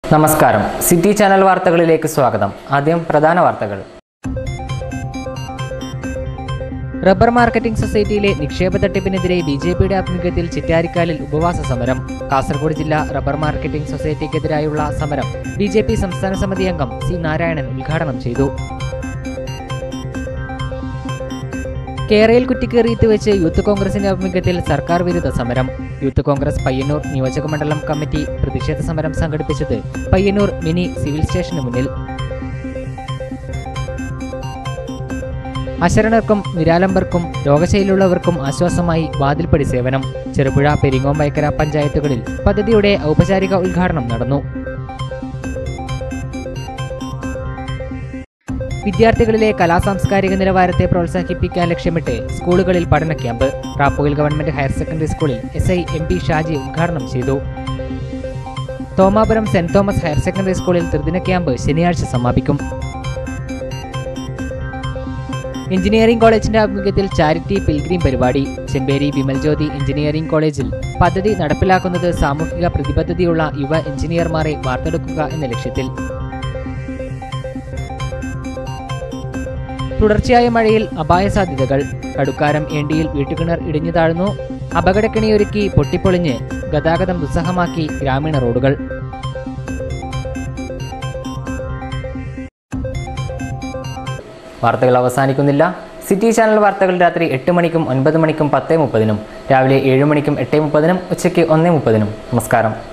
നമസ്കാരം city channel വാർത്തകളിലേക്ക് സ്വാഗതം ആദ്യം പ്രധാന വാർത്തകൾ റബ്ബർ മാർക്കറ്റിംഗ് സൊസൈറ്റിയിലെ നിക്ഷേപ തട്ടിപ്പിനെതിരെ ബി ജെ പിയുടെ ആഭിമുഖ്യത്തിൽ ചിറ്റാരിക്കാലിൽ ഉപവാസ സമരം കാസർഗോഡ് ജില്ലാ റബ്ബർ മാർക്കറ്റിംഗ് സൊസൈറ്റിക്കെതിരായുള്ള സമരം ബി ജെ പി സംസ്ഥാന സമിതി അംഗം സി നാരായണൻ ഉദ്ഘാടനം ചെയ്തു കേരയിൽ കുറ്റിക്കേറിയിട്ട് വെച്ച് യൂത്ത് കോൺഗ്രസിന്റെ ആഭിമുഖ്യത്തിൽ സർക്കാർ വിരുദ്ധ സമരം യൂത്ത് കോൺഗ്രസ് പയ്യന്നൂർ നിയോജക മണ്ഡലം കമ്മിറ്റി പ്രതിഷേധ സമരം സംഘടിപ്പിച്ചത് പയ്യന്നൂർ മിനി സിവിൽ സ്റ്റേഷന് മുന്നിൽ അശരണർക്കും നിരാലംബർക്കും രോഗശൈലിയുള്ളവർക്കും ആശ്വാസമായി വാതിൽപ്പടി സേവനം ചെറുപുഴ പെരിങ്ങോം വൈക്കര പഞ്ചായത്തുകളിൽ പദ്ധതിയുടെ ഔപചാരിക ഉദ്ഘാടനം നടന്നു വിദ്യാർത്ഥികളിലെ കലാസാംസ്കാരിക നിലവാരത്തെ പ്രോത്സാഹിപ്പിക്കാൻ ലക്ഷ്യമിട്ട് സ്കൂളുകളിൽ പഠന ക്യാമ്പ് റാപ്പുവിൽ ഗവൺമെന്റ് ഹയർ സെക്കൻഡറി സ്കൂളിൽ S I M P Shaji ഉദ്ഘാടനം ചെയ്തു Thomapuram saint Thomas higher secondary സ്കൂളിൽ ത്രിദിന ക്യാമ്പ് ശനിയാഴ്ച സമാപിക്കും എഞ്ചിനീയറിംഗ് കോളേജിന്റെ ആഭിമുഖ്യത്തിൽ ചാരിറ്റി പിൽഗ്രീം പരിപാടി ചെമ്പേരി വിമൽജ്യോതി എഞ്ചിനീയറിംഗ് കോളേജിൽ പദ്ധതി നടപ്പിലാക്കുന്നത് സാമൂഹിക പ്രതിബദ്ധതയുള്ള യുവ എഞ്ചിനീയർമാരെ വാർത്തെടുക്കുക എന്ന ലക്ഷ്യത്തിൽ തുടർച്ചയായ മഴയിൽ അപായ സാധ്യതകൾ കടുക്കാരം ഏണ്ടിയിൽ വീട്ടുകിണർ ഇടിഞ്ഞു താഴ്ന്നു അപകടക്കിണിയൊരുക്കി പൊട്ടിപ്പൊളിഞ്ഞ് ഗതാഗതം ദുസ്സഹമാക്കി ഗ്രാമീണ റോഡുകൾ വാർത്തകൾ അവസാനിക്കുന്നില്ല സിറ്റി ചാനൽ വാർത്തകൾ രാത്രി എട്ട് മണിക്കും ഒൻപത് മണിക്കും പത്ത് മുപ്പതിനും രാവിലെ ഏഴ് മണിക്കും എട്ട് മുപ്പതിനും ഉച്ചയ്ക്ക് ഒന്ന് മുപ്പതിനും നമസ്കാരം